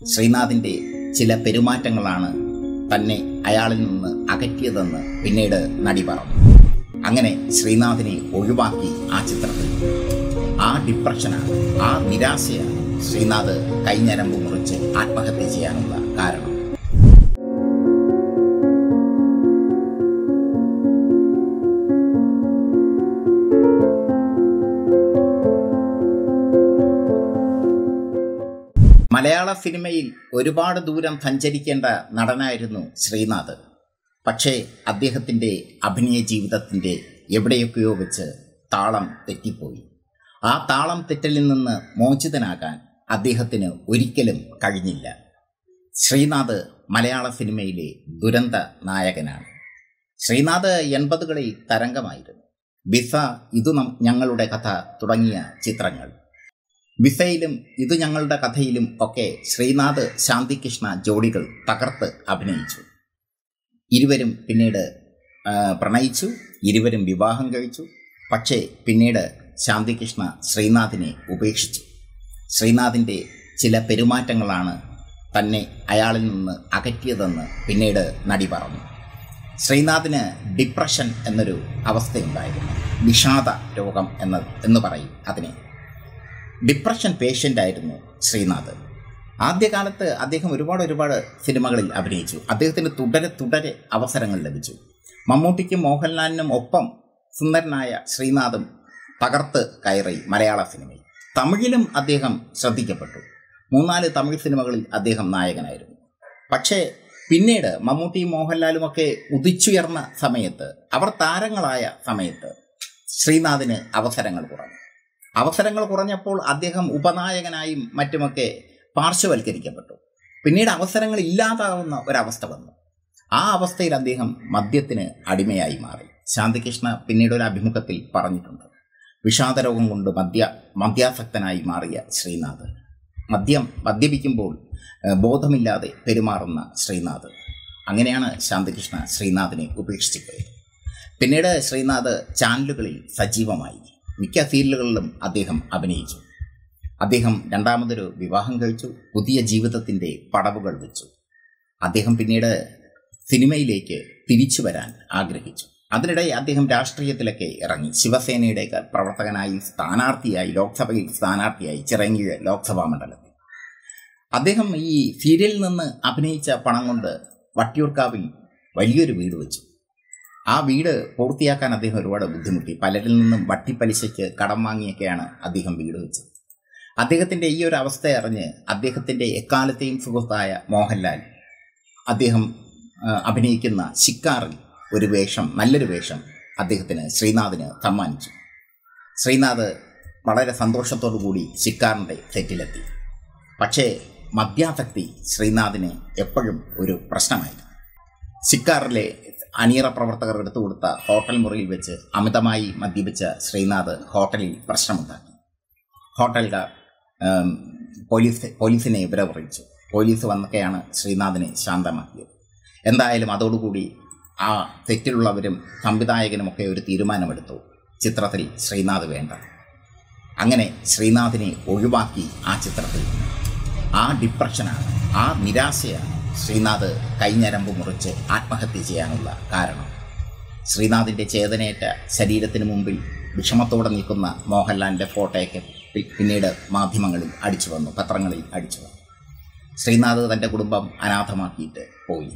ശ്രീനാഥിന്റെ ചില പെരുമാറ്റങ്ങളാണ് തന്നെ അയാളിൽ നിന്ന് അകറ്റിയതെന്ന് പിന്നീട് നടി പറഞ്ഞു അങ്ങനെ ശ്രീനാഥിനെ ഒഴിവാക്കി ആ ചിത്രത്തിൽ ആ ഡിപ്രഷനാണ് ആ നിരാശയാണ് ശ്രീനാഥ് കൈഞ്ഞരമ്പ് മുറിച്ച് ആത്മഹത്യ ചെയ്യാനുള്ള കാരണം മലയാള സിനിമയിൽ ഒരുപാട് ദൂരം സഞ്ചരിക്കേണ്ട നടനായിരുന്നു ശ്രീനാഥ് പക്ഷേ അദ്ദേഹത്തിൻ്റെ അഭിനയ ജീവിതത്തിൻ്റെ എവിടെയൊക്കെയോ വെച്ച് താളം തെറ്റിപ്പോയി ആ താളം തെറ്റലിൽ നിന്ന് മോചിതനാകാൻ അദ്ദേഹത്തിന് ഒരിക്കലും കഴിഞ്ഞില്ല ശ്രീനാഥ് മലയാള സിനിമയിലെ ദുരന്ത നായകനാണ് ശ്രീനാഥ് എൺപതുകളിൽ തരംഗമായിരുന്നു ബിസ ഇതു നം- ഞങ്ങളുടെ കഥ തുടങ്ങിയ ചിത്രങ്ങൾ വിസയിലും ഇത് ഞങ്ങളുടെ കഥയിലും ഒക്കെ ശ്രീനാഥ് ശാന്തികൃഷ്ണ ജോഡികൾ തകർത്ത് അഭിനയിച്ചു ഇരുവരും പിന്നീട് ആ, പ്രണയിച്ചു ഇരുവരും വിവാഹം കഴിച്ചു പക്ഷേ പിന്നീട് ശാന്തികൃഷ്ണ ശ്രീനാഥിനെ ഉപേക്ഷിച്ചു ശ്രീനാഥിൻ്റെ ചില പെരുമാറ്റങ്ങളാണ് തന്നെ അയാളിൽ നിന്ന് അകറ്റിയതെന്ന് പിന്നീട് നടി പറഞ്ഞു ശ്രീനാഥിന് ഡിപ്രഷൻ എന്നൊരു അവസ്ഥയുണ്ടായിരുന്നു വിഷാദ രോഗം എന്ന എന്ന് പറയും അതിനെ ഡിപ്രഷൻ പേഷ്യൻ്റ് ആയിരുന്നു ശ്രീനാഥ് ആദ്യകാലത്ത് അദ്ദേഹം ഒരുപാട് ഒരുപാട് സിനിമകളിൽ അഭിനയിച്ചു അദ്ദേഹത്തിന് തുടരെ തുടരെ അവസരങ്ങൾ ലഭിച്ചു മമ്മൂട്ടിക്കും മോഹൻലാലിനും ഒപ്പം സുന്ദരനായ ശ്രീനാഥും തകർത്ത് കയറി മലയാള സിനിമയിൽ തമിഴിലും അദ്ദേഹം ശ്രദ്ധിക്കപ്പെട്ടു മൂന്നാല് തമിഴ് സിനിമകളിൽ അദ്ദേഹം നായകനായിരുന്നു പക്ഷേ പിന്നീട് മമ്മൂട്ടിയും മോഹൻലാലും ഒക്കെ ഉദിച്ചുയർന്ന സമയത്ത് അവർ താരങ്ങളായ സമയത്ത് ശ്രീനാഥിന് അവസരങ്ങൾ കുറഞ്ഞു അവസരങ്ങൾ കുറഞ്ഞപ്പോൾ അദ്ദേഹം ഉപനായകനായും മറ്റുമൊക്കെ പാർശ്വവൽക്കരിക്കപ്പെട്ടു പിന്നീട് അവസരങ്ങൾ ഇല്ലാതാവുന്ന ഒരവസ്ഥ വന്നു ആ അവസ്ഥയിൽ അദ്ദേഹം മദ്യത്തിന് അടിമയായി മാറി ശാന്തികൃഷ്ണ പിന്നീട് ഒരു അഭിമുഖത്തിൽ പറഞ്ഞിട്ടുണ്ട് വിഷാദരോഗം കൊണ്ട് മദ്യ മദ്യാസക്തനായി മാറിയ ശ്രീനാഥ് മദ്യം മദ്യപിക്കുമ്പോൾ ഏഹ്, ബോധമില്ലാതെ പെരുമാറുന്ന ശ്രീനാഥ് അങ്ങനെയാണ് ശാന്തികൃഷ്ണ ശ്രീനാഥിനെ ഉപേക്ഷിച്ചു പോയത് പിന്നീട് ശ്രീനാഥ് ചാനലുകളിൽ സജീവമായി മിക്ക സീരിയലുകളിലും അദ്ദേഹം അഭിനയിച്ചു അദ്ദേഹം രണ്ടാമതൊരു വിവാഹം കഴിച്ചു പുതിയ ജീവിതത്തിൻ്റെ പടവുകൾ വെച്ചു അദ്ദേഹം പിന്നീട് സിനിമയിലേക്ക് തിരിച്ചു വരാൻ ആഗ്രഹിച്ചു അതിനിടെ അദ്ദേഹം രാഷ്ട്രീയത്തിലൊക്കെ ഇറങ്ങി ശിവസേനയുടെയൊക്കെ പ്രവർത്തകനായി സ്ഥാനാർത്ഥിയായി ലോക്സഭയിൽ സ്ഥാനാർത്ഥിയായി ചിറങ്ങിയ ലോക്സഭാ മണ്ഡലത്തിൽ അദ്ദേഹം ഈ സീരിയലിൽ നിന്ന് അഭിനയിച്ച പണം കൊണ്ട് വട്ടിയൂർക്കാവിൽ വലിയൊരു വീട് വെച്ചു ആ വീട് പൂർത്തിയാക്കാൻ അദ്ദേഹം ഒരുപാട് ബുദ്ധിമുട്ടി പലരിൽ നിന്നും വട്ടിപ്പലിശയ്ക്ക് കടം വാങ്ങിയൊക്കെയാണ് അദ്ദേഹം വീട് വെച്ചത് അദ്ദേഹത്തിൻ്റെ ഈ ഒരു അവസ്ഥ അറിഞ്ഞ് അദ്ദേഹത്തിൻ്റെ എക്കാലത്തെയും സുഹൃത്തായ മോഹൻലാൽ അദ്ദേഹം ആ, അഭിനയിക്കുന്ന ശിക്കാറിൽ ഒരു വേഷം നല്ലൊരു വേഷം അദ്ദേഹത്തിന് ശ്രീനാഥിന് സമ്മാനിച്ചു ശ്രീനാഥ് വളരെ സന്തോഷത്തോടു കൂടി ശിക്കാറിൻ്റെ സെറ്റിലെത്തി പക്ഷേ മദ്യാസക്തി ശ്രീനാഥിന് എപ്പോഴും ഒരു പ്രശ്നമായിരുന്നു സിക്കാറിലെ അണിയറ പ്രവർത്തകർ എടുത്തു കൊടുത്ത ഹോട്ടൽ മുറിയിൽ വെച്ച് അമിതമായി മദ്യപിച്ച ശ്രീനാഥ് ഹോട്ടലിൽ പ്രശ്നമുണ്ടാക്കി ഹോട്ടലുകാർ ഉം, പോലീസ് പോലീസിനെ വിവരമറിയിച്ചു പോലീസ് വന്നൊക്കെയാണ് ശ്രീനാഥിനെ ശാന്തമാക്കിയത് എന്തായാലും അതോടുകൂടി ആ സെറ്റിലുള്ളവരും സംവിധായകനുമൊക്കെ ഒരു തീരുമാനമെടുത്തു ചിത്രത്തിൽ ശ്രീനാഥ് വേണ്ട അങ്ങനെ ശ്രീനാഥിനെ ഒഴിവാക്കി ആ ചിത്രത്തിൽ നിന്ന്. ആ ഡിപ്രഷനാണ് ആ നിരാശയാണ് ശ്രീനാഥ് കൈഞ്ഞരമ്പ് മുറിച്ച് ആത്മഹത്യ ചെയ്യാനുള്ള കാരണം ശ്രീനാഥിൻ്റെ ചേതനയേറ്റ ശരീരത്തിന് മുമ്പിൽ വിഷമത്തോടെ നിൽക്കുന്ന മോഹൻലാലിൻ്റെ ഫോട്ടോയൊക്കെ പി- പിന്നീട് മാധ്യമങ്ങളിൽ അടിച്ചു വന്നു പത്രങ്ങളിൽ അടിച്ചു വന്നു ശ്രീനാഥ് തൻ്റെ കുടുംബം അനാഥമാക്കിയിട്ട് പോയി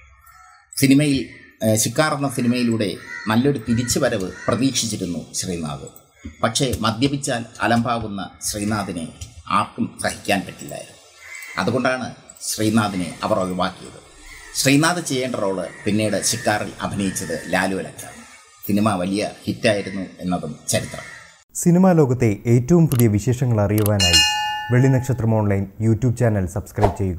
സിനിമയിൽ ഏഹ്, ശിക്കാർ എന്ന സിനിമയിലൂടെ നല്ലൊരു തിരിച്ചുവരവ് പ്രതീക്ഷിച്ചിരുന്നു ശ്രീനാഥ് പക്ഷേ മദ്യപിച്ചാൽ അലമ്പാവുന്ന ശ്രീനാഥിനെ ആർക്കും സഹിക്കാൻ പറ്റില്ലായിരുന്നു അതുകൊണ്ടാണ് ശ്രീനാഥിനെ അവർ ഒഴിവാക്കിയത് ശ്രീനാഥ് ചെയ്യേണ്ട റോള് പിന്നീട് ശിക്കാറിൽ അഭിനയിച്ചത് ലാലു അലക്കാണ് സിനിമ വലിയ ഹിറ്റായിരുന്നു എന്നതും ചരിത്രം സിനിമാ ലോകത്തെ ഏറ്റവും പുതിയ വിശേഷങ്ങൾ അറിയുവാനായി വെള്ളിനക്ഷത്രം ഓൺലൈൻ യൂട്യൂബ് ചാനൽ സബ്സ്ക്രൈബ് ചെയ്യുക